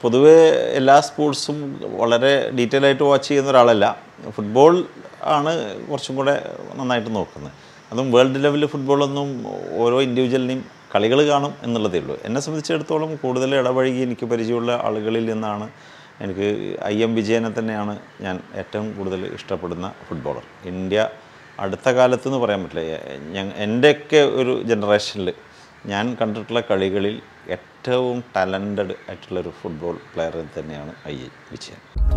പൊതുവേ എല്ലാ സ്പോർട്സും വളരെ ഡീറ്റെയിൽ ആയിട്ട് വാച്ച് ചെയ്യുന്ന ഒരാളല്ല ഫുട്ബോൾ ആണ് കുറച്ചും കൂടെ നന്നായിട്ട് നോക്കുന്നത് അതും വേൾഡ് ലെവലിൽ ഫുട്ബോളൊന്നും ഓരോ ഇൻഡിവിജ്വലിനെയും കളികൾ കാണും എന്നുള്ളതേ ഉള്ളൂ എന്നെ സംബന്ധിച്ചിടത്തോളം കൂടുതൽ ഇടപഴകി എനിക്ക് പരിചയമുള്ള ആളുകളിൽ നിന്നാണ് എനിക്ക് ഐ എം വിജയനെ തന്നെയാണ് ഞാൻ ഏറ്റവും കൂടുതൽ ഇഷ്ടപ്പെടുന്ന ഫുട്ബോളർ ഇന്ത്യ അടുത്ത കാലത്ത് എന്ന് പറയാൻ പറ്റില്ല ഞാൻ എൻ്റെയൊക്കെ ഒരു ജനറേഷനിൽ ഞാൻ കണ്ടിട്ടുള്ള കളികളിൽ ഏറ്റവും ടാലൻറ്റഡ് ആയിട്ടുള്ളൊരു ഫുട്ബോൾ പ്ലെയർ തന്നെയാണ് ഐ എ വിജയൻ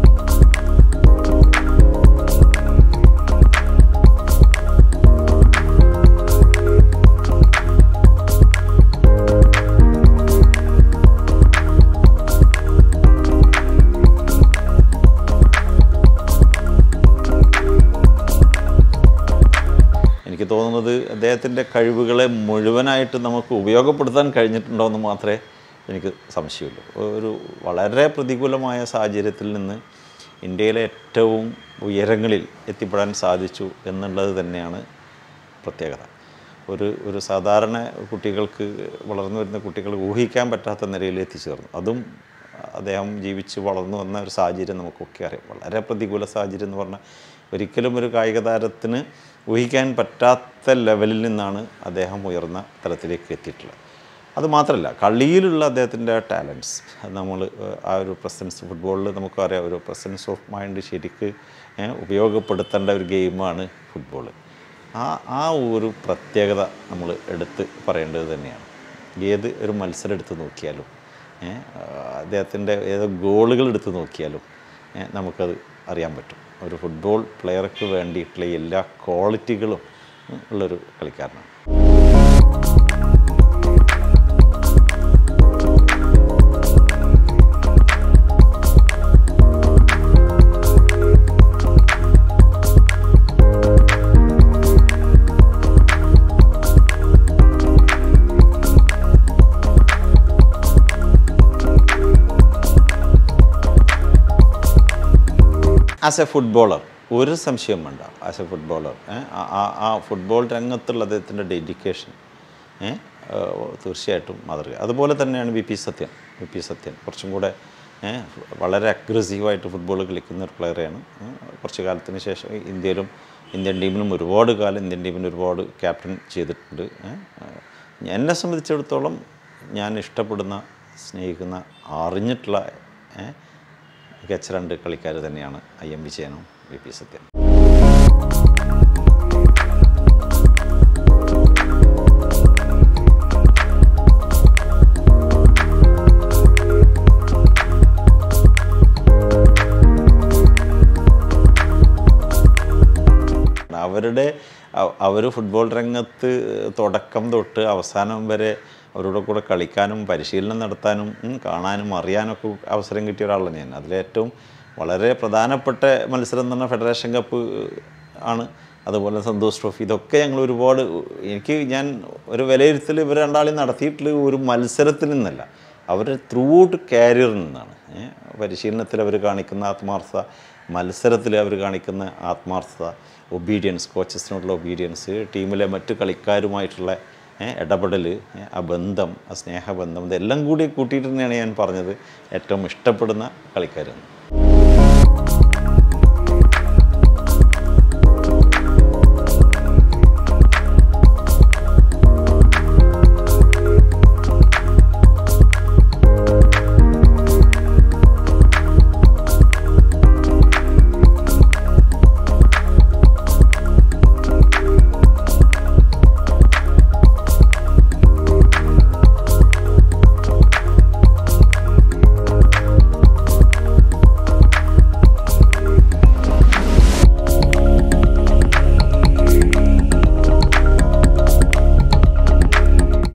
എനിക്ക് തോന്നുന്നത് അദ്ദേഹത്തിൻ്റെ കഴിവുകളെ മുഴുവനായിട്ട് നമുക്ക് ഉപയോഗപ്പെടുത്താൻ കഴിഞ്ഞിട്ടുണ്ടോ എന്ന് മാത്രമേ എനിക്ക് സംശയമുള്ളൂ ഒരു വളരെ പ്രതികൂലമായ സാഹചര്യത്തിൽ നിന്ന് ഇന്ത്യയിലെ ഏറ്റവും ഉയരങ്ങളിൽ എത്തിപ്പെടാൻ സാധിച്ചു എന്നുള്ളത് തന്നെയാണ് പ്രത്യേകത ഒരു ഒരു സാധാരണ കുട്ടികൾക്ക് വളർന്നു വരുന്ന കുട്ടികൾ ഊഹിക്കാൻ പറ്റാത്ത നിലയിൽ എത്തിച്ചേർന്നു അതും അദ്ദേഹം ജീവിച്ച് വളർന്നു വന്ന ഒരു സാഹചര്യം നമുക്കൊക്കെ അറിയാം വളരെ പ്രതികൂല സാഹചര്യം എന്ന് പറഞ്ഞാൽ ഒരിക്കലും ഒരു കായിക താരത്തിന് ഊഹിക്കാൻ പറ്റാത്ത ലെവലിൽ നിന്നാണ് അദ്ദേഹം ഉയർന്ന തലത്തിലേക്ക് എത്തിയിട്ടുള്ളത് അതുമാത്രമല്ല കളിയിലുള്ള അദ്ദേഹത്തിൻ്റെ ടാലൻസ് നമ്മൾ ആ ഒരു പ്രസൻസ് ഫുട്ബോളിൽ നമുക്കറിയാം ഒരു പ്രസൻസ് ഓഫ് മൈൻഡ് ശരിക്ക് ഏ, ഉപയോഗപ്പെടുത്തേണ്ട ഒരു ഗെയിമാണ് ഫുട്ബോൾ ആ ആ ഒരു പ്രത്യേകത നമ്മൾ എടുത്ത് പറയേണ്ടത് തന്നെയാണ് ഏത് ഒരു മത്സരം എടുത്ത് നോക്കിയാലും ഏ, അദ്ദേഹത്തിൻ്റെ ഏത് ഗോളുകൾ എടുത്ത് നോക്കിയാലും ഏ, നമുക്കത് അറിയാൻ പറ്റും ഒരു ഫുട്ബോൾ പ്ലെയർക്ക് വേണ്ടിയിട്ടുള്ള എല്ലാ ക്വാളിറ്റികളും ഉം, ഉള്ളൊരു കളിക്കാരനാണ് ആസ് എ ഫുട്ബോളർ ഒരു സംശയം വേണ്ട ആസ് എ ഫുട്ബോളർ ആ ഫുട്ബോൾ രംഗത്തുള്ള അദ്ദേഹത്തിൻ്റെ ഡെഡിക്കേഷൻ തീർച്ചയായിട്ടും മാതൃക അതുപോലെ തന്നെയാണ് V P Sathyan V P Sathyan കുറച്ചും കൂടെ ഏ, വളരെ അഗ്രസീവായിട്ട് ഫുട്ബോൾ കളിക്കുന്ന ഒരു പ്ലെയറാണ് കുറച്ച് കാലത്തിന് ശേഷം ഇന്ത്യയിലും ഇന്ത്യൻ ടീമിലും ഒരുപാട് കാലം ഇന്ത്യൻ ടീമിന് ഒരുപാട് ക്യാപ്റ്റൻ ചെയ്തിട്ടുണ്ട് ഏ. എന്നെ സംബന്ധിച്ചിടത്തോളം ഞാൻ ഇഷ്ടപ്പെടുന്ന സ്നേഹിക്കുന്ന അറിഞ്ഞിട്ടുള്ള ഏ, മികച്ച രണ്ട് കളിക്കാർ തന്നെയാണ് ഐ എം വിജയനും വി പി സത്യൻ അവരുടെ അവർ ഫുട്ബോൾ രംഗത്ത് തുടക്കം തൊട്ട് അവസാനം വരെ അവരുടെ കൂടെ കളിക്കാനും പരിശീലനം നടത്താനും ഉം, കാണാനും അറിയാനൊക്കെ അവസരം കിട്ടിയ ഒരാളാണ് ഞാൻ അതിലേറ്റവും വളരെ പ്രധാനപ്പെട്ട മത്സരം എന്ന് പറഞ്ഞാൽ ഫെഡറേഷൻ കപ്പ് ആണ് അതുപോലെ സന്തോഷ് ട്രോഫി ഇതൊക്കെ ഞങ്ങൾ ഒരുപാട് എനിക്ക് ഞാൻ ഒരു വിലയിരുത്തൽ ഇവർ രണ്ടാളും നടത്തിയിട്ടുള്ള ഒരു മത്സരത്തിൽ നിന്നല്ല അവരുടെ ത്രൂ ഔട്ട് കാരിയറിൽ നിന്നാണ് ഏ, പരിശീലനത്തിൽ അവർ കാണിക്കുന്ന ആത്മാർത്ഥത മത്സരത്തിൽ അവർ കാണിക്കുന്ന ആത്മാർത്ഥത ഒബീഡിയൻസ് കോച്ചസിനോടുള്ള ഒബീഡിയൻസ് ടീമിലെ മറ്റു കളിക്കാരുമായിട്ടുള്ള ഏ, ഇടപെടൽ ഏ, ആ ബന്ധം ആ സ്നേഹബന്ധം ഇതെല്ലാം കൂടി കൂട്ടിയിട്ട് തന്നെയാണ് ഞാൻ പറഞ്ഞത് ഏറ്റവും ഇഷ്ടപ്പെടുന്ന കളിക്കാരെന്ന്